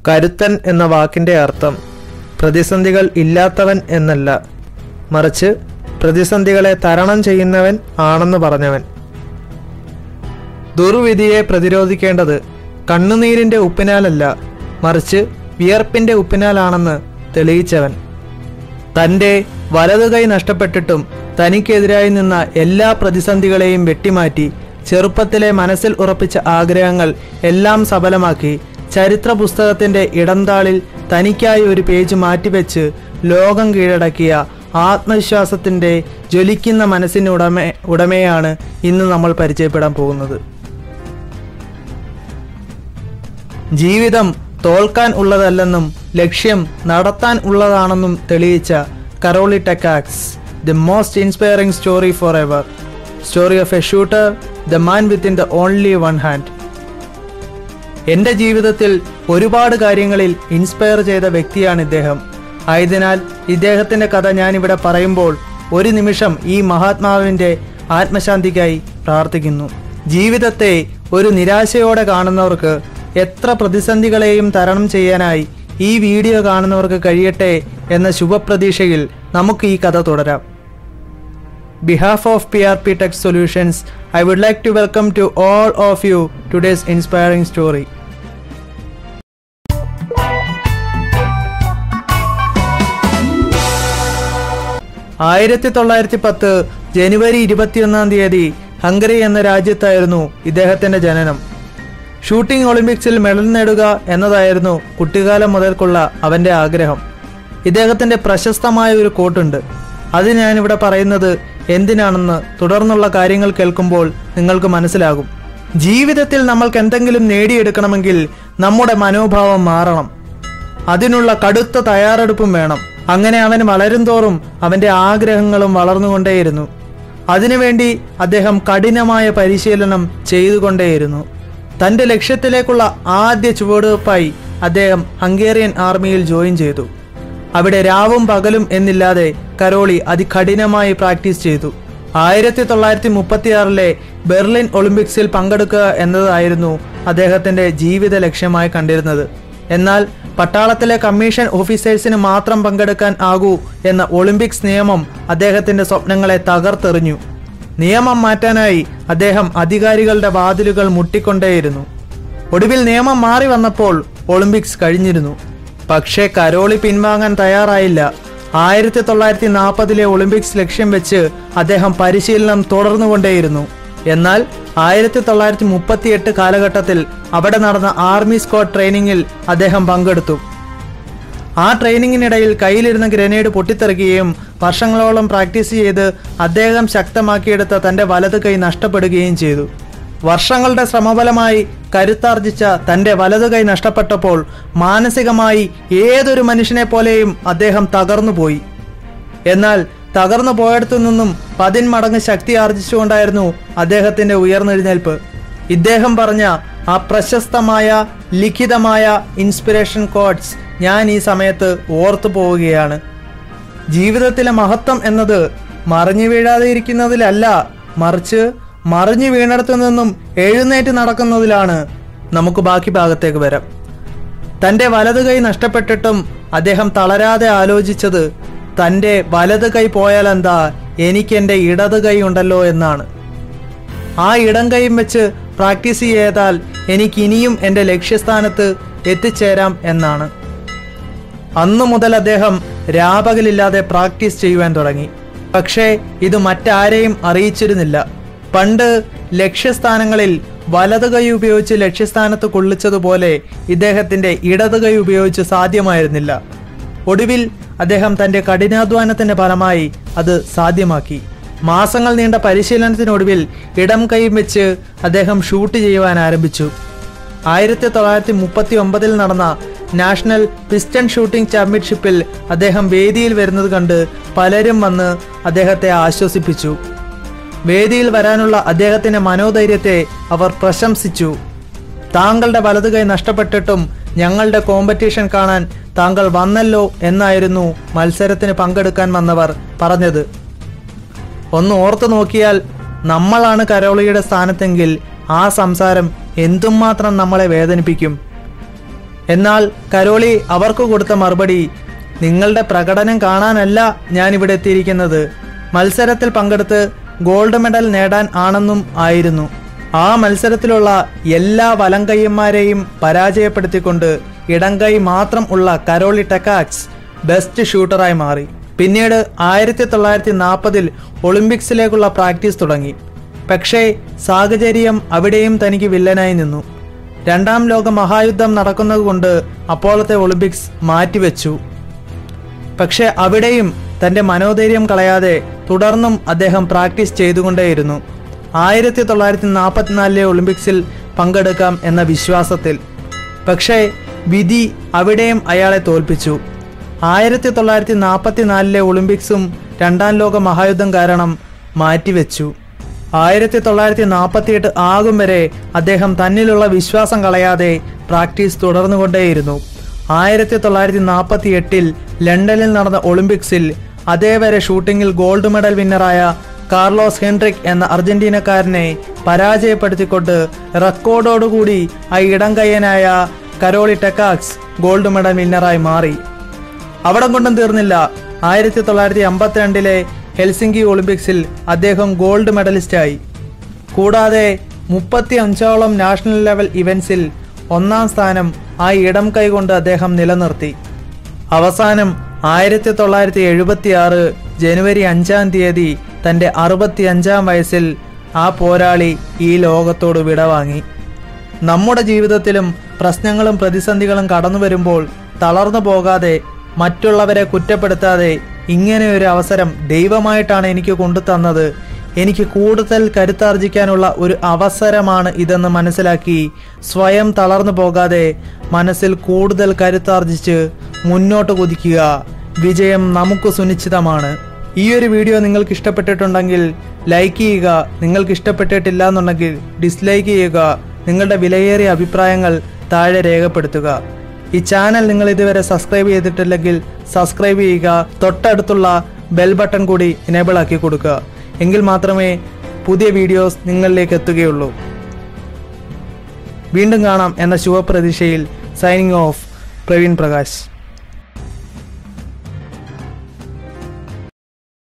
കരുത്തൻ എന്ന വാക്കിൻ്റെ അർത്ഥം പ്രതിസന്ധികൾ ഇല്ലാത്തവൻ എന്നല്ല മറിച്ച് പ്രതിസന്ധികളെ തരണം ചെയ്യുന്നവൻ ആണെന്ന് പറഞ്ഞവൻ ദുർവിധിയെ പ്രതിരോധിക്കേണ്ടത് കണ്ണുനീരിൻ്റെ ഉപ്പിനാലല്ല മറിച്ച് വിയർപ്പിൻ്റെ ഉപ്പിനാലാണെന്ന് തെളിയിച്ചവൻ തൻ്റെ വലതുകൈ നഷ്ടപ്പെട്ടിട്ടും തനിക്കെതിരായി നിന്ന എല്ലാ പ്രതിസന്ധികളെയും വെട്ടിമാറ്റി ചെറുപ്പത്തിലെ മനസ്സിൽ ഉറപ്പിച്ച ആഗ്രഹങ്ങൾ എല്ലാം സഫലമാക്കി ചരിത്ര പുസ്തകത്തിൻ്റെ ഇടംതാളിൽ തനിക്കായി ഒരു പേജ് മാറ്റിവെച്ച് ലോകം കീഴടക്കിയ ആത്മവിശ്വാസത്തിൻ്റെ ജ്വലിക്കുന്ന മനസ്സിന് ഉടമ ഉടമയാണ് ഇന്ന് നമ്മൾ പരിചയപ്പെടാൻ പോകുന്നത് ജീവിതം തോൽക്കാൻ ഉള്ളതല്ലെന്നും ലക്ഷ്യം നടത്താൻ ഉള്ളതാണെന്നും തെളിയിച്ച Karoly Takacs the most inspiring story for ever story of a shooter the man within the only one hand എൻ്റെ ജീവിതത്തിൽ ഒരുപാട് കാര്യങ്ങളിൽ ഇൻസ്പയർ ചെയ്ത വ്യക്തിയാണ് ഇദ്ദേഹം ആയതിനാൽ ഇദ്ദേഹത്തിൻ്റെ കഥ ഞാനിവിടെ പറയുമ്പോൾ ഒരു നിമിഷം ഈ മഹാത്മാവിൻ്റെ ആത്മശാന്തിക്കായി പ്രാർത്ഥിക്കുന്നു ജീവിതത്തെ ഒരു നിരാശയോടെ കാണുന്നവർക്ക് എത്ര പ്രതിസന്ധികളെയും തരണം ചെയ്യാനായി ഈ വീഡിയോ കാണുന്നവർക്ക് കഴിയട്ടെ എന്ന ശുഭപ്രതീക്ഷയിൽ നമുക്ക് ഈ കഥ തുടരാം behalf of P R P tech solutions I would like to welcome to all of you today's inspiring story ആയിരത്തി തൊള്ളായിരത്തി പത്ത് ജനുവരി ഇരുപത്തിയൊന്നാം തീയതി ഹംഗറി എന്ന രാജ്യത്തായിരുന്നു ഇദ്ദേഹത്തിന്റെ ജനനം ഷൂട്ടിംഗ് ഒളിമ്പിക്സിൽ മെഡൽ നേടുക എന്നതായിരുന്നു കുട്ടിക്കാലം മുതൽക്കുള്ള അവന്റെ ആഗ്രഹം ഇദ്ദേഹത്തിന്റെ പ്രശസ്തമായ ഒരു കോട്ടുണ്ട് അത് ഞാനിവിടെ പറയുന്നത് എന്തിനാണെന്ന് തുടർന്നുള്ള കാര്യങ്ങൾ കേൾക്കുമ്പോൾ നിങ്ങൾക്ക് മനസ്സിലാകും ജീവിതത്തിൽ നമ്മൾക്ക് എന്തെങ്കിലും നേടിയെടുക്കണമെങ്കിൽ നമ്മുടെ മനോഭാവം മാറണം അതിനുള്ള കടുത്ത തയ്യാറെടുപ്പും വേണം അങ്ങനെ അവൻ വളരും തോറും അവന്റെ ആഗ്രഹങ്ങളും വളർന്നുകൊണ്ടേയിരുന്നു അതിനുവേണ്ടി അദ്ദേഹം കഠിനമായ പരിശീലനം ചെയ്തുകൊണ്ടേയിരുന്നു തന്റെ ലക്ഷ്യത്തിലേക്കുള്ള ആദ്യ ചുവടുവെപ്പായി അദ്ദേഹം ഹംഗേറിയൻ ആർമിയിൽ ജോയിൻ ചെയ്തു അവിടെ രാവും പകലും എന്നില്ലാതെ കരോളി അതികഠിനമായി പ്രാക്ടീസ് ചെയ്തു ആയിരത്തി തൊള്ളായിരത്തി മുപ്പത്തിയാറിലെ ബെർലിൻ ഒളിമ്പിക്സിൽ പങ്കെടുക്കുക എന്നതായിരുന്നു അദ്ദേഹത്തിന്റെ ജീവിത ലക്ഷ്യമായി കണ്ടിരുന്നത് എന്നാൽ പട്ടാളത്തിലെ കമ്മീഷൻ ഓഫീസേഴ്സിന് മാത്രം പങ്കെടുക്കാൻ ആകൂ എന്ന ഒളിമ്പിക്സ് നിയമം അദ്ദേഹത്തിന്റെ സ്വപ്നങ്ങളെ തകർത്തെറിഞ്ഞു നിയമം മാറ്റാനായി അദ്ദേഹം അധികാരികളുടെ വാതിലുകൾ മുട്ടിക്കൊണ്ടേയിരുന്നു ഒടുവിൽ നിയമം മാറി വന്നപ്പോൾ ഒളിമ്പിക്സ് കഴിഞ്ഞിരുന്നു പക്ഷേ കരോളി പിൻവാങ്ങാൻ തയ്യാറായില്ല ആയിരത്തി തൊള്ളായിരത്തി നാൽപ്പതിലെ ഒളിമ്പിക്സ് ലക്ഷ്യം വെച്ച് അദ്ദേഹം പരിശീലനം തുടർന്നുകൊണ്ടേയിരുന്നു എന്നാൽ ആയിരത്തി തൊള്ളായിരത്തി മുപ്പത്തിയെട്ട് കാലഘട്ടത്തിൽ അവിടെ നടന്ന ആർമി സ്ക്വാഡ് ട്രെയിനിങ്ങിൽ അദ്ദേഹം പങ്കെടുത്തു ആ ട്രെയിനിങ്ങിനിടയിൽ കയ്യിലിരുന്ന ഗ്രനേഡ് പൊട്ടിത്തെറിക്കുകയും വർഷങ്ങളോളം പ്രാക്ടീസ് ചെയ്ത് അദ്ദേഹം ശക്തമാക്കിയെടുത്ത തന്റെ വലത് കൈ നഷ്ടപ്പെടുകയും ചെയ്തു വർഷങ്ങളുടെ ശ്രമഫലമായി കരുത്താർജിച്ച തന്റെ വലതു കൈ നഷ്ടപ്പെട്ടപ്പോൾ മാനസികമായി ഏതൊരു മനുഷ്യനെ പോലെയും അദ്ദേഹം തകർന്നുപോയി എന്നാൽ തകർന്നു പോയടത്തു നിന്നും പതിന്മടങ്ങ് ശക്തി ആർജിച്ചുകൊണ്ടായിരുന്നു അദ്ദേഹത്തിന്റെ ഉയർന്നെഴുന്നേൽപ്പ് ഇദ്ദേഹം പറഞ്ഞ ആ പ്രശസ്തമായ ലിഖിതമായ ഇൻസ്പിറേഷൻ കോഡ്സ് ഞാൻ ഈ സമയത്ത് ഓർത്തു പോവുകയാണ് ജീവിതത്തിലെ മഹത്വം എന്നത് മറിഞ്ഞു വീഴാതെ ഇരിക്കുന്നതിലല്ല മറിച്ച് മറിഞ്ഞു വീണിടത്തു നിന്നും എഴുന്നേറ്റ് നടക്കുന്നതിലാണ് നമുക്ക് ബാക്കി ഭാഗത്തേക്ക് വരാം തന്റെ വലത് കൈ നഷ്ടപ്പെട്ടിട്ടും അദ്ദേഹം തളരാതെ ആലോചിച്ചത് തന്റെ വലത് കൈ പോയാൽ എന്താ എനിക്ക് എൻ്റെ ഇടത് കൈ ഉണ്ടല്ലോ എന്നാണ് ആ ഇടം കൈയും വെച്ച് പ്രാക്ടീസ് ചെയ്താൽ എനിക്ക് ഇനിയും എൻ്റെ ലക്ഷ്യസ്ഥാനത്ത് എത്തിച്ചേരാം എന്നാണ് അന്നു മുതൽ അദ്ദേഹം രാപകലില്ലാതെ പ്രാക്ടീസ് ചെയ്യുവാൻ തുടങ്ങി പക്ഷേ ഇത് മറ്റാരെയും അറിയിച്ചിരുന്നില്ല പണ്ട് ലക്ഷ്യസ്ഥാനങ്ങളിൽ വലത് കൈ ഉപയോഗിച്ച് ലക്ഷ്യസ്ഥാനത്ത് കൊള്ളിച്ചതുപോലെ ഇദ്ദേഹത്തിന്റെ ഇടത് കൈ ഉപയോഗിച്ച് സാധ്യമായിരുന്നില്ല ഒടുവിൽ അദ്ദേഹം തന്റെ കഠിനാധ്വാനത്തിന്റെ ഫലമായി അത് സാധ്യമാക്കി മാസങ്ങൾ നീണ്ട പരിശീലനത്തിനൊടുവിൽ ഇടം കൈയും വെച്ച് അദ്ദേഹം ഷൂട്ട് ചെയ്യുവാൻ ആരംഭിച്ചു ആയിരത്തി തൊള്ളായിരത്തി മുപ്പത്തി ഒമ്പതിൽ നടന്ന നാഷണൽ പിസ്റ്റൺ ഷൂട്ടിംഗ് ചാമ്പ്യൻഷിപ്പിൽ അദ്ദേഹം വേദിയിൽ വരുന്നത് കണ്ട് പലരും വന്ന് അദ്ദേഹത്തെ ആശ്വസിപ്പിച്ചു വേദിയിൽ വരാനുള്ള അദ്ദേഹത്തിന്റെ മനോധൈര്യത്തെ അവർ പ്രശംസിച്ചു താങ്കളുടെ വലതു കൈ നഷ്ടപ്പെട്ടിട്ടും ഞങ്ങളുടെ കോമ്പറ്റീഷൻ കാണാൻ താങ്കൾ വന്നല്ലോ എന്നായിരുന്നു മത്സരത്തിന് പങ്കെടുക്കാൻ വന്നവർ പറഞ്ഞത് ഒന്ന് ഓർത്തു നോക്കിയാൽ നമ്മളാണ് കരോളിയുടെ സ്ഥാനത്തെങ്കിൽ ആ സംസാരം എന്തുമാത്രം നമ്മളെ വേദനിപ്പിക്കും എന്നാൽ കരോളി അവർക്ക് കൊടുത്ത മറുപടി നിങ്ങളുടെ പ്രകടനം കാണാനല്ല ഞാൻ ഇവിടെ എത്തിയിരിക്കുന്നത് മത്സരത്തിൽ പങ്കെടുത്ത് ഗോൾഡ് മെഡൽ നേടാൻ ആണെന്നും ആയിരുന്നു ആ മത്സരത്തിലുള്ള എല്ലാ വലംകൈയന്മാരെയും പരാജയപ്പെടുത്തിക്കൊണ്ട് ഇടംകൈ മാത്രം ഉള്ള കരോളി ടെക്കാക്സ് ബെസ്റ്റ് ഷൂട്ടറായി മാറി പിന്നീട് ആയിരത്തി തൊള്ളായിരത്തി നാൽപ്പതിൽ ഒളിമ്പിക്സിലേക്കുള്ള പ്രാക്ടീസ് തുടങ്ങി പക്ഷേ സാഹചര്യം അവിടെയും തനിക്ക് വില്ലനായി നിന്നു രണ്ടാം ലോക മഹായുദ്ധം നടക്കുന്നതുകൊണ്ട് അപ്പോഴത്തെ ഒളിമ്പിക്സ് മാറ്റിവെച്ചു പക്ഷെ അവിടെയും തന്റെ മനോധൈര്യം കളയാതെ തുടർന്നും അദ്ദേഹം പ്രാക്ടീസ് ചെയ്തുകൊണ്ടേയിരുന്നു ആയിരത്തി തൊള്ളായിരത്തി നാൽപ്പത്തിനാലിലെ ഒളിമ്പിക്സിൽ പങ്കെടുക്കാം എന്ന വിശ്വാസത്തിൽ പക്ഷേ വിധി അവിടെയും അയാളെ തോൽപ്പിച്ചു ആയിരത്തി തൊള്ളായിരത്തി നാൽപ്പത്തിനാലിലെ ഒളിമ്പിക്സും രണ്ടാം ലോക മഹായുദ്ധം കാരണം മാറ്റിവെച്ചു ആയിരത്തി തൊള്ളായിരത്തി നാൽപ്പത്തിയെട്ട് ആകും വരെ അദ്ദേഹം തന്നിലുള്ള വിശ്വാസം കളയാതെ പ്രാക്ടീസ് തുടർന്നുകൊണ്ടേയിരുന്നു ആയിരത്തി തൊള്ളായിരത്തി നാൽപ്പത്തി എട്ടിൽ ലണ്ടനിൽ നടന്ന ഒളിമ്പിക്സിൽ അതേവരെ ഷൂട്ടിങ്ങിൽ ഗോൾഡ് മെഡൽ വിന്നറായ കാർലോസ് ഹെൻറിക് എന്ന അർജന്റീനക്കാരനെ പരാജയപ്പെടുത്തിക്കൊണ്ട് റെക്കോർഡോടുകൂടി ആ ഇടംകയ്യനായ കരോളി ടെക്കാക്സ് ഗോൾഡ് മെഡൽ വിന്നറായി മാറി അവിടം കൊണ്ടും തീർന്നില്ല ആയിരത്തി തൊള്ളായിരത്തി അമ്പത്തിരണ്ടിലെ ഹെൽസിംഗി ഒളിമ്പിക്സിൽ അദ്ദേഹം ഗോൾഡ് മെഡലിസ്റ്റായി കൂടാതെ മുപ്പത്തി അഞ്ചോളം നാഷണൽ ലെവൽ ഇവന്റ്സിൽ ഒന്നാം സ്ഥാനം ആ ഇടം കൈകൊണ്ട് അദ്ദേഹം നിലനിർത്തി അവസാനം ആയിരത്തി തൊള്ളായിരത്തി എഴുപത്തി ആറ് ജനുവരി അഞ്ചാം തീയതി തന്റെ അറുപത്തി അഞ്ചാം വയസ്സിൽ ആ പോരാളി ഈ ലോകത്തോട് വിടവാങ്ങി നമ്മുടെ ജീവിതത്തിലും പ്രശ്നങ്ങളും പ്രതിസന്ധികളും കടന്നു വരുമ്പോൾ തളർന്നു പോകാതെ മറ്റുള്ളവരെ കുറ്റപ്പെടുത്താതെ ഇങ്ങനെ ഒരു അവസരം ദൈവമായിട്ടാണ് എനിക്ക് കൊണ്ടു തന്നത് എനിക്ക് കൂടുതൽ കരുത്താർജിക്കാനുള്ള ഒരു അവസരമാണ് ഇതെന്ന് മനസ്സിലാക്കി സ്വയം തളർന്നു പോകാതെ മനസ്സിൽ കൂടുതൽ കരുത്താർജിച്ച് മുന്നോട്ട് കുതിക്കുക വിജയം നമുക്ക് സുനിശ്ചിതമാണ് ഈ ഒരു വീഡിയോ നിങ്ങൾക്ക് ഇഷ്ടപ്പെട്ടിട്ടുണ്ടെങ്കിൽ ലൈക്ക് ചെയ്യുക നിങ്ങൾക്ക് ഇഷ്ടപ്പെട്ടിട്ടില്ല എന്നുണ്ടെങ്കിൽ ഡിസ്ലൈക്ക് ചെയ്യുക നിങ്ങളുടെ വിലയേറിയ അഭിപ്രായങ്ങൾ താഴെ രേഖപ്പെടുത്തുക ഈ ചാനൽ നിങ്ങൾ ഇതുവരെ സബ്സ്ക്രൈബ് ചെയ്തിട്ടില്ലെങ്കിൽ സബ്സ്ക്രൈബ് ചെയ്യുക തൊട്ടടുത്തുള്ള ബെൽ ബട്ടൺ കൂടി എനേബിൾ ആക്കി കൊടുക്കുക എങ്കിൽ മാത്രമേ പുതിയ വീഡിയോസ് നിങ്ങളിലേക്ക് എത്തുകയുള്ളൂ വീണ്ടും കാണാം എന്ന ശുഭപ്രതീക്ഷയിൽ സൈനിങ് ഓഫ് പ്രവീൺ പ്രകാശ്